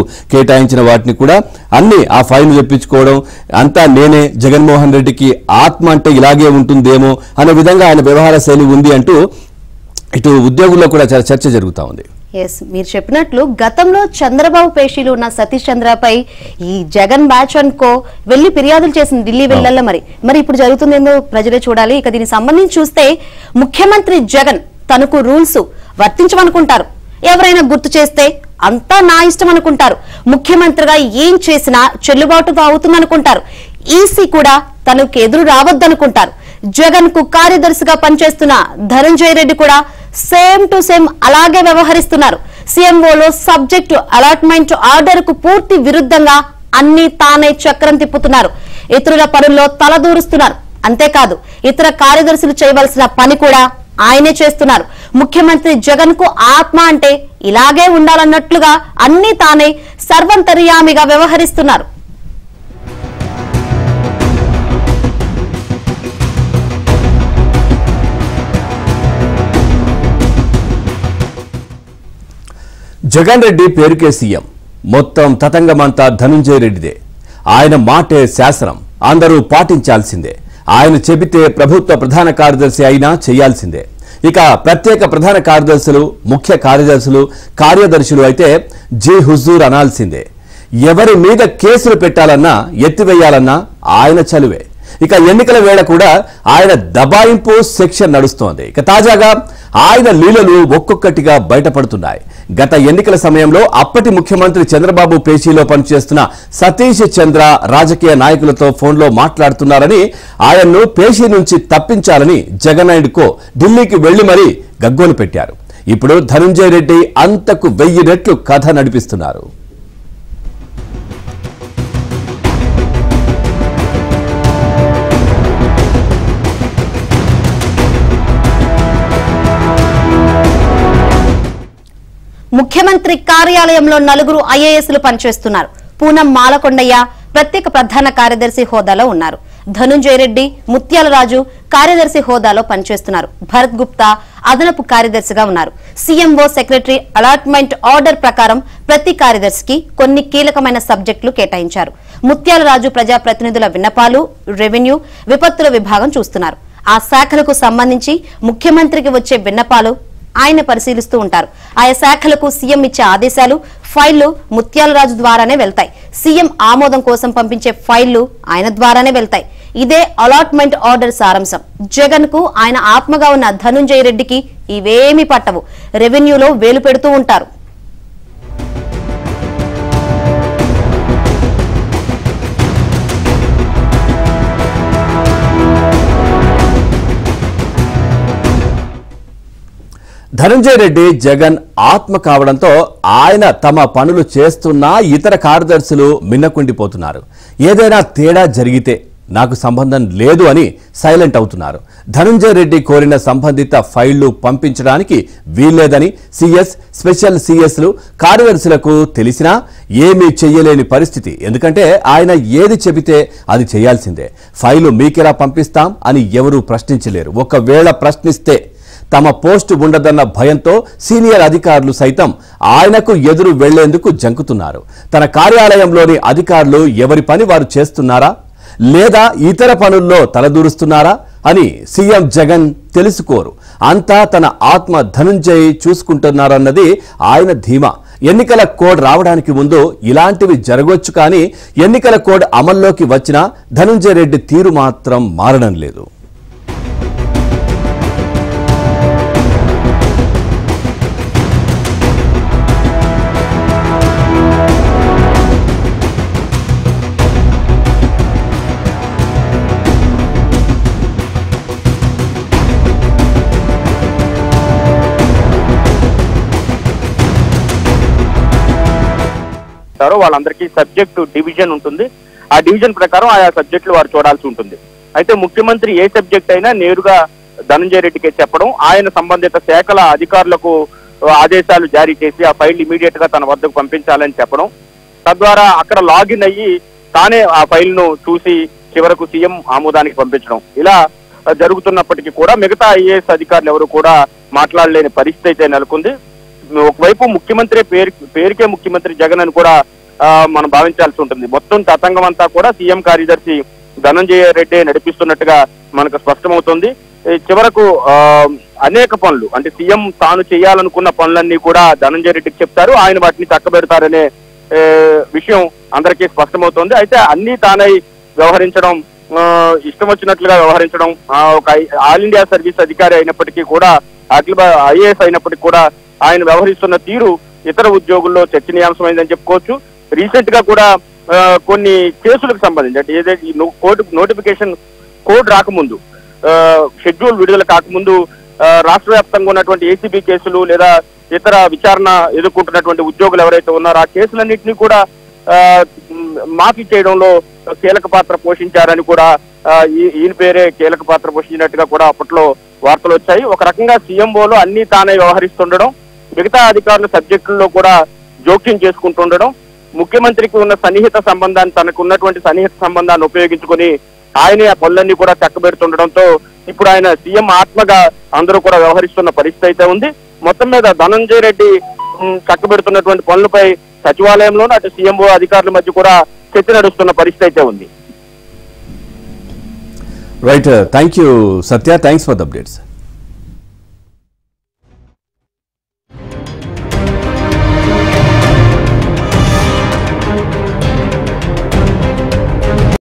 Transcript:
కేటాయించిన వాటిని కూడా అన్ని ఆ ఫైల్ తెప్పించుకోవడం అంతా నేనే జగన్మోహన్ రెడ్డికి ఆత్మ అంటే ఇలాగే ఉంటుందేమో అనే విధంగా ఆయన వ్యవహార శైలి ఉంది అంటూ ఇటు ఉద్యోగుల్లో కూడా చాలా చర్చ జరుగుతా ఉంది ఎస్ మీరు చెప్పినట్లు గతంలో చంద్రబాబు పేషీలు ఉన్న సతీష్ చంద్రపై ఈ జగన్ బ్యాచ్ అనుకో వెళ్లి ఫిర్యాదులు చేసింది ఢిల్లీ వెళ్ళాల మరి మరి ఇప్పుడు జరుగుతుందేందో ప్రజలే చూడాలి ఇక దీనికి సంబంధించి చూస్తే ముఖ్యమంత్రి జగన్ తనకు రూల్స్ వర్తించమనుకుంటారు ఎవరైనా గుర్తు చేస్తే అంతా నా ఇష్టం అనుకుంటారు ముఖ్యమంత్రిగా ఏం చేసినా చెల్లుబాటుతో అవుతుందనుకుంటారు ఈసీ కూడా తనకు ఎదురు రావద్దనుకుంటారు జగన్ కు కార్యదర్శిగా పనిచేస్తున్న ధనంజయ రెడ్డి కూడా సేమ్ టు సేమ్ అలాగే వ్యవహరిస్తున్నారు సీఎంఓలో సబ్జెక్టు అలాట్మెంట్ ఆర్డర్ కు పూర్తి విరుద్ధంగా అన్ని తానే చక్రం తిప్పుతున్నారు ఇతరుల పనుల్లో తలదూరుస్తున్నారు అంతేకాదు ఇతర కార్యదర్శులు చేయవలసిన పని కూడా ఆయనే చేస్తున్నారు ముఖ్యమంత్రి జగన్ కు ఆత్మ అంటే ఇలాగే ఉండాలన్నట్లుగా అన్ని తానే సర్వంతర్యామిగా వ్యవహరిస్తున్నారు జగన్ రెడ్డి పేరుకే సీఎం మొత్తం తతంగమంతా ధనుంజయ రెడ్డిదే ఆయన మాటే శాసనం అందరూ పాటించాల్సిందే ఆయన చెబితే ప్రభుత్వ ప్రధాన కార్యదర్శి అయినా చేయాల్సిందే ఇక ప్రత్యేక ప్రధాన కార్యదర్శులు ముఖ్య కార్యదర్శులు కార్యదర్శులు అయితే జీ హుజూర్ అనాల్సిందే ఎవరి మీద కేసులు పెట్టాలన్నా ఎత్తివేయాలన్నా ఆయన చలువే ఇక ఎన్నికల వేళ కూడా ఆయన దబాయింపు సెక్షన్ నడుస్తోంది ఇక తాజాగా ఆయన లీలలు ఒక్కొక్కటిగా బయటపడుతున్నాయి గత ఎన్నికల సమయంలో అప్పటి ముఖ్యమంత్రి చంద్రబాబు పేచీలో పనిచేస్తున్న సతీష్ చంద్ర రాజకీయ నాయకులతో ఫోన్లో మాట్లాడుతున్నారని ఆయన్ను పేషీ నుంచి తప్పించాలని జగన్నాయుడుకో ఢిల్లీకి వెళ్లి మరీ గగ్గోలు పెట్టారు ఇప్పుడు ధనుంజయ రెడ్డి అంతకు వెయ్యి రెట్లు కథ నడిపిస్తున్నారు ముఖ్యమంత్రి కార్యాలయంలో నలుగురు ఐఏఎస్లు పనిచేస్తున్నారు పూనం మాలకొండయ్య ప్రత్యేక ప్రధాన కార్యదర్శి హోదాలో ఉన్నారు ధనుంజయ రెడ్డి ముత్యాలరాజు కార్యదర్శి హోదాలో పనిచేస్తున్నారు భరత్ గుప్తా అదనపు కార్యదర్శిగా ఉన్నారు సీఎంఓ సెక్రటరీ అలాట్మెంట్ ఆర్డర్ ప్రకారం ప్రతి కార్యదర్శికి కొన్ని కీలకమైన సబ్జెక్టులు కేటాయించారు ముత్యాలరాజు ప్రజాప్రతినిధుల విన్నపాలు రెవెన్యూ విపత్తుల విభాగం చూస్తున్నారు ఆ శాఖలకు సంబంధించి ముఖ్యమంత్రికి వచ్చే విన్నపాలు ఆయన పరిశీలిస్తూ ఉంటారు ఆయా శాఖలకు సీఎం ఇచ్చే ఆదేశాలు ఫైళ్లు ముత్యాలరాజు ద్వారానే వెళ్తాయి సీఎం ఆమోదం కోసం పంపించే ఫైళ్లు ఆయన ద్వారానే వెళ్తాయి ఇదే అలాట్మెంట్ ఆర్డర్ సారాంశం జగన్ కు ఆయన ఆత్మగా ఉన్న ధనుంజయ రెడ్డికి ఇవేమీ పట్టవు రెవెన్యూలో వేలు పెడుతూ ఉంటారు ధనంజయ రెడ్డి జగన్ ఆత్మ కావడంతో ఆయన తమ పనులు చేస్తున్నా ఇతర కార్యదర్శులు మిన్నకుండిపోతున్నారు ఏదైనా తేడా జరిగితే నాకు సంబంధం లేదు అని సైలెంట్ అవుతున్నారు ధనంజయ రెడ్డి కోరిన సంబంధిత ఫైళ్లు పంపించడానికి వీల్లేదని సిఎస్ స్పెషల్ సిఎస్లు కార్యదర్శులకు తెలిసినా ఏమీ చెయ్యలేని పరిస్థితి ఎందుకంటే ఆయన ఏది చెబితే అది చేయాల్సిందే ఫైలు మీకెలా పంపిస్తాం అని ఎవరూ ప్రశ్నించలేరు ఒకవేళ ప్రశ్నిస్తే తమ పోస్టు ఉండదన్న భయంతో సీనియర్ అధికారులు సైతం ఆయనకు ఎదురు వెళ్లేందుకు జంకుతున్నారు తన కార్యాలయంలోని అధికారులు ఎవరి పని వారు చేస్తున్నారా లేదా ఇతర పనుల్లో తలదూరుస్తున్నారా అని సీఎం జగన్ తెలుసుకోరు అంతా తన ఆత్మ ధనుంజయ్ చూసుకుంటున్నారన్నది ఆయన ధీమా ఎన్నికల కోడ్ రావడానికి ముందు ఇలాంటివి జరగొచ్చు కానీ ఎన్నికల కోడ్ అమల్లోకి వచ్చినా ధనుంజయ రెడ్డి తీరు మాత్రం మారడం లేదు చేస్తారో వాళ్ళందరికీ సబ్జెక్ట్ డివిజన్ ఉంటుంది ఆ డివిజన్ ప్రకారం ఆయా సబ్జెక్టులు వారు చూడాల్సి ఉంటుంది అయితే ముఖ్యమంత్రి ఏ సబ్జెక్ట్ అయినా నేరుగా ధనంజయ రెడ్డికి చెప్పడం ఆయన సంబంధిత శాఖల అధికారులకు ఆదేశాలు జారీ చేసి ఆ ఫైల్ ఇమీడియట్ గా తన వద్దకు పంపించాలని చెప్పడం తద్వారా అక్కడ లాగిన్ అయ్యి తానే ఆ ఫైల్ ను చూసి చివరకు సీఎం ఆమోదానికి పంపించడం ఇలా జరుగుతున్నప్పటికీ కూడా మిగతా ఐఏఎస్ అధికారులు ఎవరు కూడా మాట్లాడలేని పరిస్థితి అయితే నెలకొంది ఒకవైపు ముఖ్యమంత్రి పేరు పేరుకే ముఖ్యమంత్రి జగన్ అని కూడా ఆ, మనం భావించాల్సి ఉంటుంది మొత్తం తతంగం అంతా కూడా సీఎం కార్యదర్శి ధనంజయ రెడ్డి నడిపిస్తున్నట్టుగా మనకు స్పష్టమవుతుంది ఈ చివరకు ఆ, అనేక పనులు అంటే సీఎం తాను చేయాలనుకున్న పనులన్నీ కూడా ధనంజయ రెడ్డికి చెప్తారు ఆయన వాటిని చక్కబెడతారనే ఏ, విషయం అందరికీ స్పష్టమవుతోంది అయితే అన్ని తానై వ్యవహరించడం ఆ, ఇష్టం వచ్చినట్లుగా వ్యవహరించడం ఆ, ఒక ఐ- ఆల్ ఇండియా సర్వీస్ అధికారి అయినప్పటికీ కూడా అఖిల ఐఏఎస్ అయినప్పటికీ కూడా ఆయన వ్యవహరిస్తున్న తీరు ఇతర ఉద్యోగుల్లో చర్చనీయాంశమైందని చెప్పుకోవచ్చు రీసెంట్ గా కూడా ఆ, కొన్ని కేసులకు సంబంధించి అంటే ఏదైతే ఈ నో- కోర్టు నోటిఫికేషన్ కోడ్ రాకముందు ఆ, షెడ్యూల్ విడుదల కాకముందు ఆ, రాష్ట్ర వ్యాప్తంగా ఉన్నటువంటి ఏసీబీ కేసులు లేదా ఇతర విచారణ ఎదుర్కొంటున్నటువంటి ఉద్యోగులు ఎవరైతే ఉన్నారో ఆ కేసులన్నింటినీ కూడా ఆ, మ్, మాఫీ చేయడంలో కీలక పాత్ర పోషించారని కూడా ఆ, ఈ- ఈయన పేరే కీలక పాత్ర పోషించినట్టుగా కూడా అప్పట్లో వార్తలు వచ్చాయి ఒక రకంగా సీఎంఓలో అన్ని తానే వ్యవహరిస్తుండడం మిగతా అధికారుల సబ్జెక్టుల్లో కూడా జోక్యం చేసుకుంటుండడం ముఖ్యమంత్రికి ఉన్న సన్నిహిత సంబంధాన్ని తనకు ఉన్నటువంటి సన్నిహిత సంబంధాన్ని ఉపయోగించుకొని ఆయనే ఆ పనులన్నీ కూడా చక్కబెడుతుండడంతో ఇప్పుడు ఆయన సీఎం ఆత్మగా అందరూ కూడా వ్యవహరిస్తున్న పరిస్థితి అయితే ఉంది మొత్తం మీద ధనంజయ రెడ్డి ఉమ్, చక్కబెడుతున్నటువంటి పనులపై సచివాలయంలోనూ అటు సీఎంఓ అధికారుల మధ్య కూడా చర్చ నడుస్తున్న పరిస్థితి అయితే ఉంది right thank you Satya thanks for the updates